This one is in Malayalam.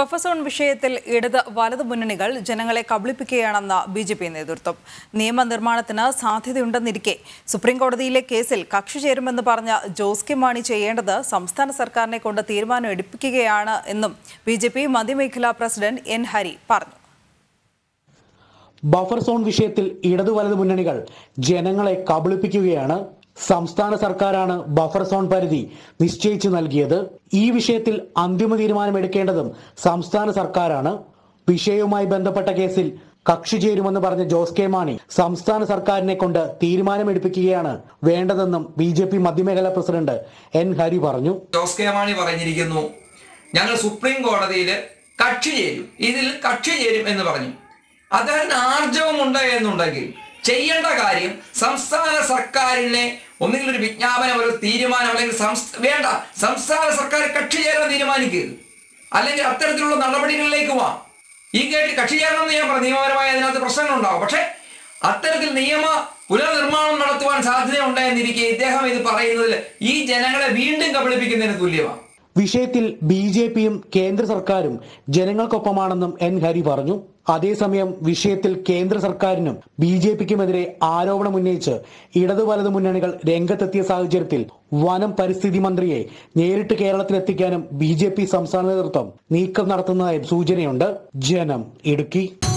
ബഫർ സോൺ വിഷയത്തിൽ ഇടത് വലത് മുന്നണികൾ ജനങ്ങളെ കബളിപ്പിക്കുകയാണെന്ന ബി ജെ പി നേതൃത്വം നിയമനിർമ്മാണത്തിന് സാധ്യതയുണ്ടെന്നിരിക്കെ സുപ്രീം കോടതിയിലെ കേസിൽ കക്ഷി ചേരുമെന്ന് പറഞ്ഞ ജോസ് കെ മാണി ചെയ്യേണ്ടത് സംസ്ഥാന സർക്കാരിനെ കൊണ്ട് തീരുമാനം എടുപ്പിക്കുകയാണ് എന്നും ബി ജെ പി മധ്യമേഖലാ പ്രസിഡന്റ് എൻ ഹരി പറഞ്ഞു ബഫർ സോൺ വിഷയത്തിൽ ഇടതു വലത് മുന്നണികൾ ജനങ്ങളെ കബളിപ്പിക്കുകയാണ് സംസ്ഥാന സർക്കാരാണ് ബഫർ സോൺ പരിധി നിശ്ചയിച്ചു നൽകിയത് ഈ വിഷയത്തിൽ അന്തിമ തീരുമാനമെടുക്കേണ്ടതും സംസ്ഥാന സർക്കാരാണ് വിഷയവുമായി ബന്ധപ്പെട്ട കേസിൽ കക്ഷി ചേരുമെന്ന് പറഞ്ഞ ജോസ് കെ മാണി സംസ്ഥാന സർക്കാരിനെ കൊണ്ട് തീരുമാനമെടുപ്പിക്കുകയാണ് വേണ്ടതെന്നും ബി ജെ പി മധ്യമേഖലാ പ്രസിഡന്റ് എൻ ഹരി പറഞ്ഞു ജോസ് കെ മാണി പറഞ്ഞിരിക്കുന്നു ഞങ്ങൾ സുപ്രീം കോടതിയിൽ കക്ഷി ചേരും ഇതിൽ കക്ഷി ചേരും എന്ന് പറഞ്ഞു അദ്ദേഹത്തിന് ആർജവമുണ്ട് എന്നുണ്ടെങ്കിൽ ചെയ്യേണ്ട കാര്യം സംസ്ഥാന സർക്കാരിനെ ഒന്നുകിൽ ഒരു വിജ്ഞാപനം ഒരു തീരുമാനം അല്ലെങ്കിൽ സംസ്ഥ- വേണ്ട സംസ്ഥാന സർക്കാർ കക്ഷി ചേരാൻ തീരുമാനിക്കുക അല്ലെങ്കിൽ അത്തരത്തിലുള്ള നടപടികളിലേക്ക് പോവാം ഈ കേട്ട് കക്ഷി ചേരണമെന്ന് ഞാൻ പറഞ്ഞു നിയമപരമായ അതിനകത്ത് പ്രശ്നങ്ങളുണ്ടാവും പക്ഷേ അത്തരത്തിൽ നിയമ പുനർനിർമ്മാണം നടത്തുവാൻ സാധ്യതയുണ്ട് എന്നിരിക്കെ ഇദ്ദേഹം ഇത് പറയുന്നതിൽ ഈ ജനങ്ങളെ വീണ്ടും കബളിപ്പിക്കുന്നതിന് തുല്യമാണ് വിഷയത്തിൽ ബി ജെ പിയും കേന്ദ്ര സർക്കാരും ജനങ്ങൾക്കൊപ്പമാണെന്നും എൻ ഹരി പറഞ്ഞു അതേസമയം വിഷയത്തിൽ കേന്ദ്ര സർക്കാരിനും ബി ജെ പിക്കുമെതിരെ ആരോപണമുന്നയിച്ച് ഇടതു വലതു മുന്നണികൾ രംഗത്തെത്തിയ സാഹചര്യത്തിൽ വനം പരിസ്ഥിതി മന്ത്രിയെ നേരിട്ട് കേരളത്തിലെത്തിക്കാനും ബി ജെ പി സംസ്ഥാന നേതൃത്വം നീക്കം നടത്തുന്നതായും സൂചനയുണ്ട് ജനം ഇടുക്കി